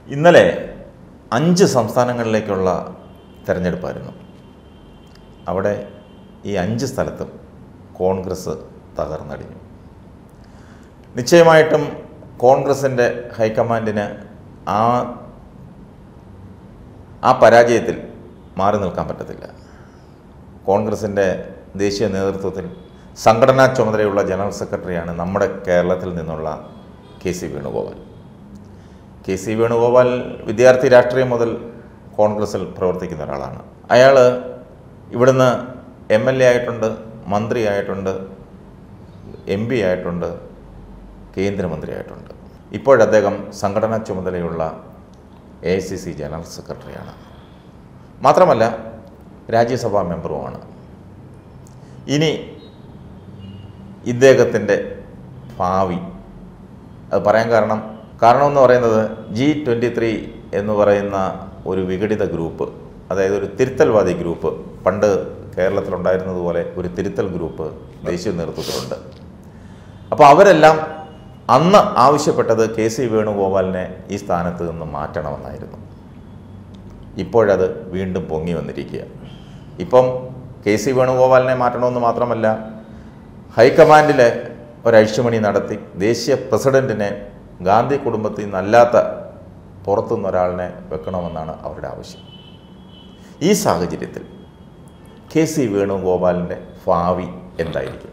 ഇന്നലെ അഞ്ച് സംസ്ഥാനങ്ങളിലേക്കുള്ള തെരഞ്ഞെടുപ്പായിരുന്നു അവിടെ ഈ അഞ്ച് സ്ഥലത്തും കോൺഗ്രസ് തകർന്നടിഞ്ഞു നിശ്ചയമായിട്ടും കോൺഗ്രസിൻ്റെ ഹൈക്കമാൻഡിന് ആ ആ പരാജയത്തിൽ മാറി നിൽക്കാൻ പറ്റത്തില്ല കോൺഗ്രസിൻ്റെ ദേശീയ നേതൃത്വത്തിൽ സംഘടനാ ചുമതലയുള്ള ജനറൽ സെക്രട്ടറിയാണ് നമ്മുടെ കേരളത്തിൽ നിന്നുള്ള K C Venugopal K C Venugopal വിദ്യാർത്ഥി രാഷ്ട്രീയം മുതൽ കോൺഗ്രസിൽ പ്രവർത്തിക്കുന്ന ഒരാളാണ് അയാൾ ഇവിടുന്ന് എം എൽ എ ആയിട്ടുണ്ട് മന്ത്രിയായിട്ടുണ്ട് എം പി ആയിട്ടുണ്ട് കേന്ദ്രമന്ത്രിയായിട്ടുണ്ട് ഇപ്പോഴദ്ദേഹം സംഘടനാ ചുമതലയുള്ള A I C C general സെക്രട്ടറിയാണ് മാത്രമല്ല രാജ്യസഭാ മെമ്പറുമാണ് ഇനി ഇദ്ദേഹത്തിൻ്റെ ഭാവി അത് പറയാൻ കാരണം കാരണമെന്ന് പറയുന്നത് ജി ട്വൻറ്റി ത്രീ എന്ന് പറയുന്ന ഒരു വിഘടിത ഗ്രൂപ്പ് അതായത് ഒരു തിരുത്തൽവാദി ഗ്രൂപ്പ് പണ്ട് കേരളത്തിലുണ്ടായിരുന്നതുപോലെ ഒരു തിരുത്തൽ ഗ്രൂപ്പ് ദേശീയ നേതൃത്വത്തിലുണ്ട് അപ്പോൾ അവരെല്ലാം അന്ന് ആവശ്യപ്പെട്ടത് കെ സി വേണുഗോപാലിനെ ഈ സ്ഥാനത്ത് നിന്ന് മാറ്റണമെന്നായിരുന്നു ഇപ്പോഴത് വീണ്ടും പൊങ്ങി വന്നിരിക്കുക ഇപ്പം കെ സി വേണുഗോപാലിനെ മാറ്റണമെന്ന് മാത്രമല്ല ഹൈക്കമാൻഡിലെ ഒരഴിച്ചുമണി നടത്തി ദേശീയ പ്രസിഡന്റിനെ ഗാന്ധി കുടുംബത്തിൽ നിന്നല്ലാത്ത പുറത്തുനിന്ന് ഒരാളിനെ വെക്കണമെന്നാണ് അവരുടെ ആവശ്യം ഈ സാഹചര്യത്തിൽ കെ സി വേണുഗോപാലിൻ്റെ ഭാവി എന്തായിരിക്കും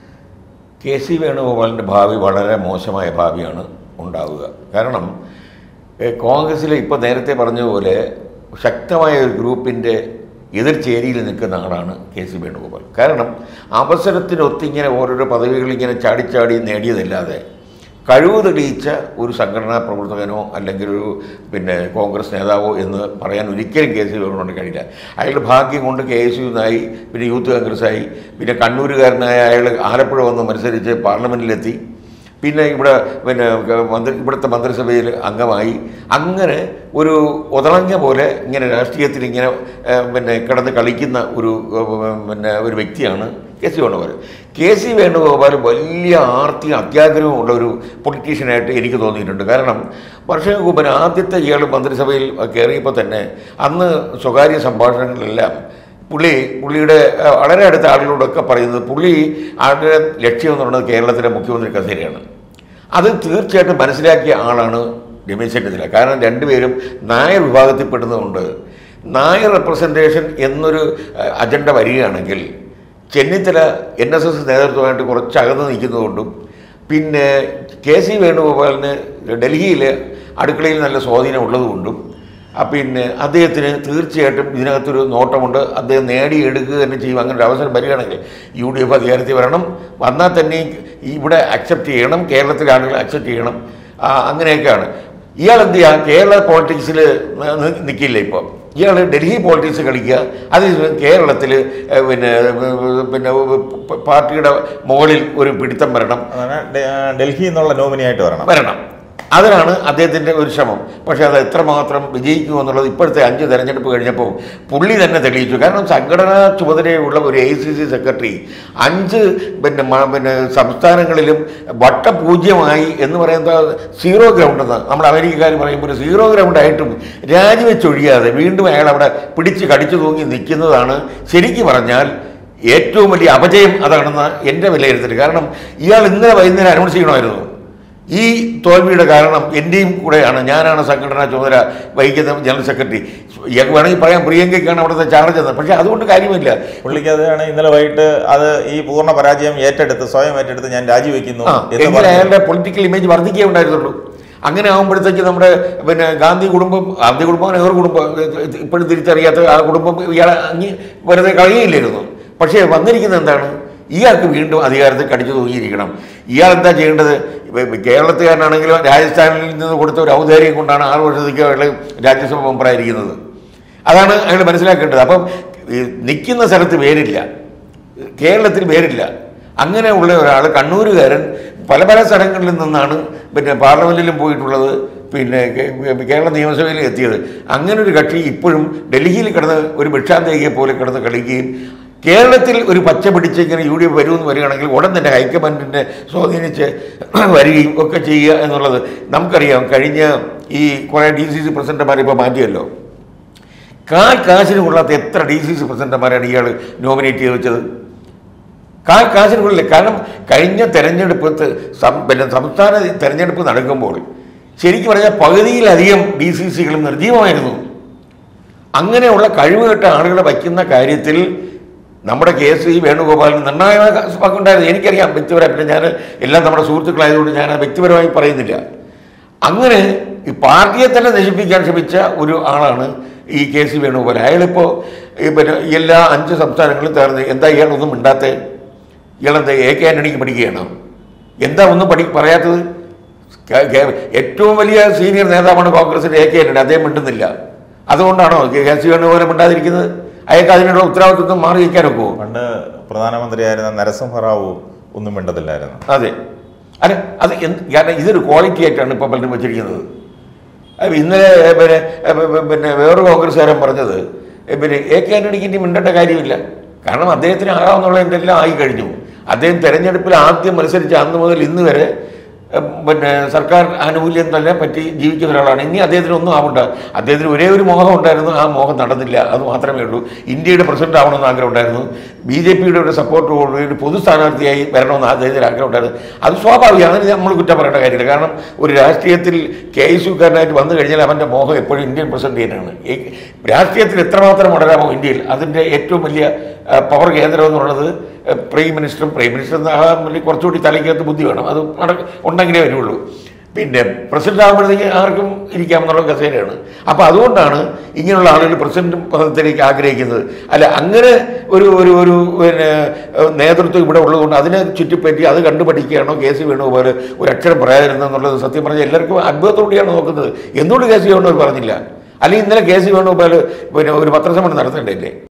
കെ സി വേണുഗോപാലിൻ്റെ ഭാവി വളരെ മോശമായ ഭാവിയാണ് ഉണ്ടാവുക കാരണം ഏഹ്, കോൺഗ്രസ്സിൽ ഇപ്പോൾ നേരത്തെ പറഞ്ഞതുപോലെ ശക്തമായ ഒരു ഗ്രൂപ്പിൻ്റെ എതിർചേരിയിൽ നിൽക്കുന്ന ആളാണ് കെ സി വേണുഗോപാൽ കാരണം അവസരത്തിനൊത്ത് ഇങ്ങനെ ഓരോരോ പദവികൾ ഇങ്ങനെ ചാടിച്ചാടി നേടിയതല്ലാതെ കഴിവ് തെളിയിച്ച ഒരു സംഘടനാ പ്രവർത്തകനോ അല്ലെങ്കിൽ ഒരു പിന്നെ കോൺഗ്രസ് നേതാവോ എന്ന് പറയാൻ ഒരിക്കലും കെ സി വേണുകൊണ്ട് കഴിയില്ല അയാളുടെ ഭാഗ്യം കൊണ്ട് കെ എസ് യുനായി പിന്നെ യൂത്ത് കോൺഗ്രസ്സായി പിന്നെ കണ്ണൂരുകാരനായ അയാൾ ആലപ്പുഴ വന്ന് മത്സരിച്ച് പാർലമെൻറ്റിലെത്തി പിന്നെ ഇവിടെ പിന്നെ മന്ത്രി ഇവിടുത്തെ മന്ത്രിസഭയിൽ അംഗമായി അങ്ങനെ ഒരു ഒതളഞ്ഞ പോലെ ഇങ്ങനെ രാഷ്ട്രീയത്തിൽ ഇങ്ങനെ ഏഹ്, പിന്നെ കിടന്ന് കളിക്കുന്ന ഒരു ഏഹ്, പിന്നെ ഒരു വ്യക്തിയാണ് K C Venugopal K C Venugopal വലിയ ആർത്തിയും അത്യാഗ്രഹമുള്ള ഒരു പൊളിറ്റീഷ്യനായിട്ട് എനിക്ക് തോന്നിയിട്ടുണ്ട് കാരണം വർഷങ്ങൾക്ക് മുമ്പ് ആദ്യത്തെ ഇയാൾ മന്ത്രിസഭയിൽ കയറിയപ്പോൾ തന്നെ അന്ന് സ്വകാര്യ സംഭാഷണങ്ങളിലെല്ലാം പുള്ളി പുള്ളിയുടെ അഹ്, വളരെ അടുത്ത ആളുകളോടൊക്കെ പറയുന്നത് പുള്ളി ആളുടെ ലക്ഷ്യം എന്ന് പറയുന്നത് കേരളത്തിലെ മുഖ്യമന്ത്രി കസേരയാണ് അത് തീർച്ചയായിട്ടും മനസ്സിലാക്കിയ ആളാണ് രമേശ് ചെന്നിത്തല കാരണം രണ്ടുപേരും നായർ വിഭാഗത്തിൽപ്പെടുന്നതുകൊണ്ട് നായർ റെപ്രസെൻറ്റേഷൻ എന്നൊരു അഹ്, അജണ്ട വരികയാണെങ്കിൽ ചെന്നിത്തല എൻ എസ് എസ് നേതൃത്വമായിട്ട് കുറച്ച് അകന്ന് നിൽക്കുന്നതുകൊണ്ടും പിന്നെ കെ സി വേണുഗോപാലിന് ഡൽഹിയിൽ അടുക്കളയിൽ നല്ല സ്വാധീനം ഉള്ളതുകൊണ്ടും ആ പിന്നെ അദ്ദേഹത്തിന് തീർച്ചയായിട്ടും ഇതിനകത്തൊരു നോട്ടമുണ്ട് അദ്ദേഹം നേടിയെടുക്കുക തന്നെ ചെയ്യും അങ്ങനെ ഒരു അവസരം വരികയാണെങ്കിൽ യു ഡി എഫ് അധികാരത്തിൽ വരണം വന്നാൽ തന്നെ ഇവിടെ അക്സെപ്റ്റ് ചെയ്യണം കേരളത്തിലെ ആളുകൾ അക്സെപ്റ്റ് ചെയ്യണം ആ, അങ്ങനെയൊക്കെയാണ് ഇയാൾ എന്ത് ചെയ്യുക കേരള പോളിറ്റിക്സിൽ നിൽക്കില്ല ഇപ്പോൾ ഇയാൾ ഡൽഹി പോളിറ്റിക്സ് കളിക്കുക അതേസമയം കേരളത്തിൽ പിന്നെ പിന്നെ പാർട്ടിയുടെ മുകളിൽ ഒരു പിടുത്തം വരണം അതാണ് ഡെ- ഡൽഹിയിൽ നിന്നുള്ള നോമിനിയായിട്ട് വരണം വരണം അതിനാണ് അദ്ദേഹത്തിൻ്റെ ഒരു ശ്രമം പക്ഷേ അത് എത്രമാത്രം വിജയിക്കുമെന്നുള്ളത് ഇപ്പോഴത്തെ അഞ്ച് തെരഞ്ഞെടുപ്പ് കഴിഞ്ഞപ്പോൾ പുള്ളി തന്നെ തെളിയിച്ചു കാരണം സംഘടനാ ചുമതലയുള്ള ഒരു എ സി സി സെക്രട്ടറി അഞ്ച് പിന്നെ മ- പിന്നെ സംസ്ഥാനങ്ങളിലും വട്ടപൂജ്യമായി എന്ന് പറയുന്നത് സീറോ ഗ്രൗണ്ട് എന്ന് നമ്മൾ അമേരിക്കക്കാർ പറയുമ്പോൾ സീറോ ഗ്രൗണ്ടായിട്ടും രാജിവെച്ചൊഴിയാതെ വീണ്ടും അയാൾ അവിടെ പിടിച്ച് കടിച്ചു തൂങ്ങി നിൽക്കുന്നതാണ് ശരിക്കും പറഞ്ഞാൽ ഏറ്റവും വലിയ അപജയം അതാണെന്ന് എൻ്റെ വിലയിരുത്തൽ കാരണം ഇയാൾ ഇന്നലെ വൈകുന്നേരം അനൗൺസ് ചെയ്യണമായിരുന്നു ഈ തോൽവിയുടെ കാരണം എൻ്റെയും കൂടെയാണ് ഞാനാണ് സംഘടനാ ചുമതല വഹിക്കുന്ന ജനറൽ സെക്രട്ടറി ഇയാൾക്ക് വേണമെങ്കിൽ പറയാം പ്രിയങ്കയ്ക്കാണ് അവിടുത്തെ ചാർജ് എന്ന് പക്ഷേ അതുകൊണ്ട് കാര്യമില്ല പുള്ളിക്ക് അതാണ് ഇന്നലെ വൈകിട്ട് അത് ഈ പൂർണ്ണ പരാജയം ഏറ്റെടുത്ത് സ്വയം ഏറ്റെടുത്ത് ഞാൻ രാജിവെക്കുന്നു ആ എന്ന് എങ്കിൽ പറഞ്ഞു അയാളുടെ പൊളിറ്റിക്കൽ ഇമേജ് വർദ്ധിക്കേ ഉണ്ടായിരുന്നുള്ളൂ അങ്ങനെ ആകുമ്പോഴത്തേക്ക് നമ്മുടെ പിന്നെ ഗാന്ധി കുടുംബം ഗാന്ധി കുടുംബം നെഹ്റു കുടുംബം ഇപ്പോഴും തിരിച്ചറിയാത്ത ആ കുടുംബം ഇയാളെ അങ്ങ് വെറുതെ കളയുകയില്ലായിരുന്നു പക്ഷേ വന്നിരിക്കുന്നത് എന്താണ് ഇയാൾക്ക് വീണ്ടും അധികാരത്തിൽ കടിച്ചു തൂങ്ങിയിരിക്കണം ഇയാൾ എന്താ ചെയ്യേണ്ടത് ഇപ്പൊ കേരളത്തുകാരനാണെങ്കിലും രാജസ്ഥാനിൽ നിന്ന് കൊടുത്ത ഒരു ഔദാര്യം കൊണ്ടാണ് ആറ് വർഷത്തേക്ക് അയാൾ രാജ്യസഭ മെമ്പറായിരിക്കുന്നത് അതാണ് അയാൾ മനസ്സിലാക്കേണ്ടത് അപ്പം ഈ നിൽക്കുന്ന സ്ഥലത്ത് പേരില്ല കേരളത്തിൽ പേരില്ല അങ്ങനെ ഉള്ള ഒരാൾ കണ്ണൂരുകാരൻ പല പല സ്ഥലങ്ങളിൽ നിന്നാണ് പിന്നെ പാർലമെൻറ്റിലും പോയിട്ടുള്ളത് പിന്നെ കേ- കേരള നിയമസഭയിൽ എത്തിയത് അങ്ങനെ ഒരു കക്ഷി ഇപ്പോഴും ഡൽഹിയിൽ കിടന്ന് ഒരു ഭിക്ഷാന്തേകിയെ പോലെ കിടന്ന് കളിക്കുകയും കേരളത്തിൽ ഒരു പച്ച പിടിച്ച് ഇങ്ങനെ യു ഡി എഫ് വരുമെന്ന് വരികയാണെങ്കിൽ ഉടൻ തന്നെ ഹൈക്കമാൻഡിനെ സ്വാധീനിച്ച് വരികയും ഒക്കെ ചെയ്യുക എന്നുള്ളത് നമുക്കറിയാം കഴിഞ്ഞ ഈ കുറേ ഡി സി സി പ്രസിഡന്റുമാരെ ഇപ്പോൾ മാറ്റിയല്ലോ കാൽ കാശിന് കൊള്ളാത്ത എത്ര ഡി സി സി പ്രസിഡന്റുമാരാണ് ഇയാൾ നോമിനേറ്റ് ചെയ്ത് വെച്ചത് കാൽ കാശിന് കൊള്ളില്ല കാരണം കഴിഞ്ഞ തെരഞ്ഞെടുപ്പ് ത- സം- പിന്നെ സംസ്ഥാന തെരഞ്ഞെടുപ്പ് നടക്കുമ്പോൾ ശരിക്കും പറഞ്ഞാൽ പകുതിയിലധികം ഡി സി സികളും നിർജീവമായിരുന്നു അങ്ങനെയുള്ള കഴിവുകെട്ട ആളുകളെ വയ്ക്കുന്ന കാര്യത്തിൽ നമ്മുടെ കെ എസ് ഇ വേണുഗോപാലിന് നിർണായക പങ്കുണ്ടായിരുന്നു എനിക്കറിയാം വ്യക്തിപരമായി പിന്നെ ഞാൻ എല്ലാം നമ്മുടെ സുഹൃത്തുക്കളായതുകൊണ്ട് ഞാൻ അത് വ്യക്തിപരമായി പറയുന്നില്ല അങ്ങനെ ഈ പാർട്ടിയെ തന്നെ നശിപ്പിക്കാൻ ശ്രമിച്ച ഒരു ആളാണ് ഈ കെ സി വേണുഗോപാൽ അയാളിപ്പോൾ ഈ പിന്നെ എല്ലാ അഞ്ച് സംസ്ഥാനങ്ങളും തേർന്ന് എന്താ ഇയാളൊന്നും മിണ്ടാത്തേ ഇയാളെന്താ എ കെ ആൻ്റണിക്ക് പഠിക്കുകയാണ് എന്താ ഒന്നും പഠി പറയാത്തത് കേ- കേ- ഏറ്റവും വലിയ സീനിയർ നേതാവാണ് കോൺഗ്രസിൻ്റെ എ കെ ആൻ്റണി അദ്ദേഹം മിണ്ടുന്നില്ല അതുകൊണ്ടാണോ കെ സി വേണുഗോപാൽ മിണ്ടാതിരിക്കുന്നത് അയാൾക്ക് അതിനുള്ള ഉത്തരവാദിത്വം മാറി നിൽക്കാൻ ഒക്കുമോ പണ്ട് പ്രധാനമന്ത്രിയായിരുന്ന നരസിംഹറാവു ഒന്നും മിണ്ടത്തില്ലായിരുന്നു അതെ അല്ല അത് എന്ത് കാരണം ഇതൊരു ക്വാളിറ്റി ആയിട്ടാണ് ഇപ്പോൾ പലരും വെച്ചിരിക്കുന്നത് അപ്പൊ ഇന്നലെ ഏ, പിന്നെ ഏ, പി- പി- പിന്നെ വേറൊരു കോൺഗ്രസ്സുകാരൻ പറഞ്ഞത് ഏ, പിന്നെ എ കെ ആന്റണിക്ക് ഇനി മിണ്ടേണ്ട കാര്യമില്ല കാരണം അദ്ദേഹത്തിന് ആകാവുന്നുള്ള എല്ലാം ആയി കഴിഞ്ഞു അദ്ദേഹം തെരഞ്ഞെടുപ്പിൽ ആദ്യം മത്സരിച്ച അന്ന് മുതൽ ഇന്ന് വരെ ഏ, പിന്നെ സർക്കാർ ആനുകൂല്യം തന്നെ പറ്റി ജീവിക്കുന്ന ഒരാളാണ് ഇനി അദ്ദേഹത്തിന് ഒന്നും ആവണ്ട അദ്ദേഹത്തിന് ഒരേ ഒരു മോഹം ഉണ്ടായിരുന്നു ആ മോഹം നടന്നില്ല അത് മാത്രമേ ഉള്ളൂ ഇന്ത്യയുടെ പ്രസിഡന്റ് ആവണമെന്ന് ആഗ്രഹം ഉണ്ടായിരുന്നു ബി ജെ പിയുടെ ഒരു സപ്പോർട്ടോടുകൂടി ഒരു പൊതു സ്ഥാനാർത്ഥിയായി വരണമെന്ന് അദ്ദേഹത്തിന് ആഗ്രഹം ഉണ്ടായിരുന്നു അത് സ്വാഭാവികമാണ് അതിന് നമ്മൾ കുറ്റം പറയേണ്ട കാര്യമില്ല കാരണം ഒരു രാഷ്ട്രീയത്തിൽ കെ എസ് യുക്കാരനായിട്ട് വന്നു കഴിഞ്ഞാൽ അവൻ്റെ മോഹം എപ്പോഴും ഇന്ത്യൻ പ്രസിഡന്റ് ചെയ്യാനാണ് ഈ രാഷ്ട്രീയത്തിൽ എത്രമാത്രം വളരാമോ ഇന്ത്യയിൽ അതിൻ്റെ ഏറ്റവും വലിയ ആ, പവർ കേന്ദ്രം എന്നുള്ളത് ആ, പ്രൈം മിനിസ്റ്ററും പ്രൈം മിനിസ്റ്റർ ആകാൻ വേണ്ടി കുറച്ചുകൂടി തലയ്ക്കകത്ത് ബുദ്ധി വേണം അത് നട- ഉണ്ടെങ്കിലേ വരുള്ളൂ പിന്നെ പ്രസിഡന്റ് ആകുമ്പോഴത്തേക്ക് ആർക്കും ഇരിക്കാമെന്നുള്ള കസേരയാണ് അപ്പോൾ അതുകൊണ്ടാണ് ഇങ്ങനെയുള്ള ആളുകൾ പ്രസിഡന്റ് പദത്തിലേക്ക് ആഗ്രഹിക്കുന്നത് അല്ല അങ്ങനെ ഒരു ഒരു ഒരു പിന്നെ ഏഹ്, നേതൃത്വം ഇവിടെ ഉള്ളതുകൊണ്ട് അതിനെ ചുറ്റിപ്പറ്റി അത് കണ്ടുപഠിക്കുകയാണോ കെ സി വേണുഗോപാൽ ഒരു അക്ഷരം പറയാതിരുന്നെന്നുള്ളത് സത്യം പറഞ്ഞാൽ എല്ലാവർക്കും അത്ഭുതത്തോടെയാണ് നോക്കുന്നത് എന്തുകൊണ്ട് കെ സി വേണുഗോപാൽ പറഞ്ഞില്ല അല്ലെങ്കിൽ ഇന്നലെ കെ സി വേണുഗോപാൽ പിന്നെ ഒരു പത്രസമ്മേളനം നടത്തേണ്ടല്ലേ